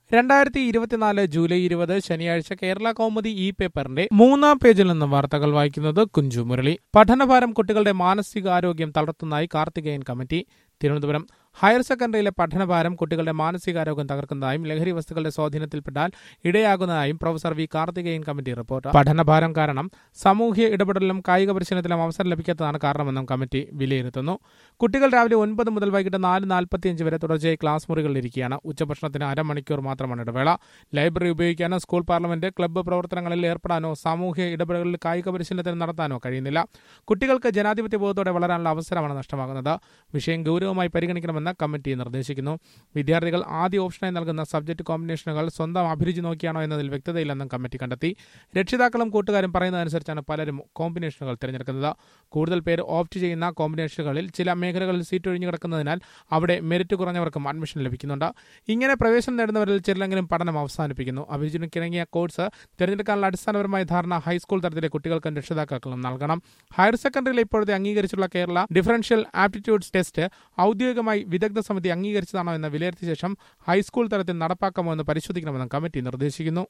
രണ്ടായിരത്തി ഇരുപത്തിനാല് ജൂലൈ ഇരുപത് ശനിയാഴ്ച കേരള കൗമുദി ഇ പേപ്പറിന്റെ മൂന്നാം പേജിൽ നിന്ന് വാർത്തകൾ വായിക്കുന്നത് കുഞ്ചു മുരളി പഠനഭാരം കുട്ടികളുടെ മാനസികാരോഗ്യം തളർത്തുന്നതായി കാർത്തികേയൻ കമ്മിറ്റി തിരുവനന്തപുരം ഹയർ സെക്കൻഡറിയിലെ പഠനഭാരം കുട്ടികളുടെ മാനസികാരോഗ്യം തകർക്കുന്നതായും ലഹരി വസ്തുക്കളുടെ സ്വാധീനത്തിൽപ്പെട്ടാൽ ഇടയാകുന്നതായും professor V Karthikeyan committee report പഠനഭാരം കാരണം സാമൂഹ്യ ഇടപെടലിലും കായിക പരിശീലനത്തിലും അവസരം ലഭിക്കാത്തതാണ് കാരണമെന്നും കമ്മിറ്റി വിലയിരുത്തുന്നു കുട്ടികൾ രാവിലെ ഒൻപത് മുതൽ വൈകിട്ട് നാല് നാൽപ്പത്തിയഞ്ച് വരെ തുടർച്ചയായി ക്ലാസ് മുറികളിൽ ഇരിക്കുകയാണ് ഉച്ചഭക്ഷണത്തിന് അരമണിക്കൂർ മാത്രമാണ് ഇടവേള ലൈബ്രറി ഉപയോഗിക്കാനോ സ്കൂൾ പാർലമെന്റ് ക്ലബ്ബ് പ്രവർത്തനങ്ങളിൽ ഏർപ്പെടാനോ സാമൂഹ്യ ഇടപെടലുകളിൽ കായിക പരിശീലനത്തിന് നടത്താനോ കഴിയുന്നില്ല കുട്ടികൾക്ക് ജനാധിപത്യ ബോധത്തോടെ വളരാനുള്ള അവസരമാണ് നഷ്ടമാകുന്നത് വിഷയം ഗൗരവമായി പരിഗണിക്കണമെന്ന് കമ്മിറ്റി നിർദ്ദേശിക്കുന്നു വിദ്യാർത്ഥികൾ ആദ്യ ഓപ്ഷനായി നൽകുന്ന സബ്ജക്ട് കോമ്പിനേഷനുകൾ സ്വന്തം അഭിരുചി നോക്കിയാണോ എന്നതിൽ വ്യക്തതയില്ലെന്നും കമ്മിറ്റി കണ്ടെത്തി രക്ഷിതാക്കളും കൂട്ടുകാരും പറയുന്നതനുസരിച്ചാണ് പലരും കോമ്പിനേഷനുകൾ തിരഞ്ഞെടുക്കുന്നത് കൂടുതൽ പേര് ഓപ്റ്റ് ചെയ്യുന്ന കോമ്പിനേഷനുകളിൽ ചില മേഖലകളിൽ സീറ്റ് ഒഴിഞ്ഞു കിടക്കുന്നതിനാൽ അവിടെ മെറിറ്റ് കുറഞ്ഞവർക്കും അഡ്മിഷൻ ലഭിക്കുന്നുണ്ട് ഇങ്ങനെ പ്രവേശനം നേടുന്നവരിൽ ചിലരെങ്കിലും പഠനം അവസാനിപ്പിക്കുന്നു അഭിരുചിക്കിണങ്ങിയ കോഴ്സ് തിരഞ്ഞെടുക്കാനുള്ള അടിസ്ഥാനപരമായ ധാരണ ഹൈസ്കൂൾ തലത്തിലെ കുട്ടികൾക്കും രക്ഷിതാക്കൾക്കും നൽകണം ഹയർ സെക്കൻഡറിയിലെ ഇപ്പോഴത്തെ അംഗീകരിച്ചുള്ള കേരള ഡിഫറൻഷ്യൽ ആപ്റ്റിറ്റ്യൂഡ്സ് ടെസ്റ്റ് ഔദ്യോഗികമായി വിദഗ്ധ സമിതി അംഗീകരിച്ചതാണോ എന്ന് വിലയിരുത്തിയ ശേഷം ഹൈസ്കൂൾ തലത്തിൽ നടപ്പാക്കാമോ എന്ന് പരിശോധിക്കണമെന്നും കമ്മിറ്റി നിർദ്ദേശിക്കുന്നു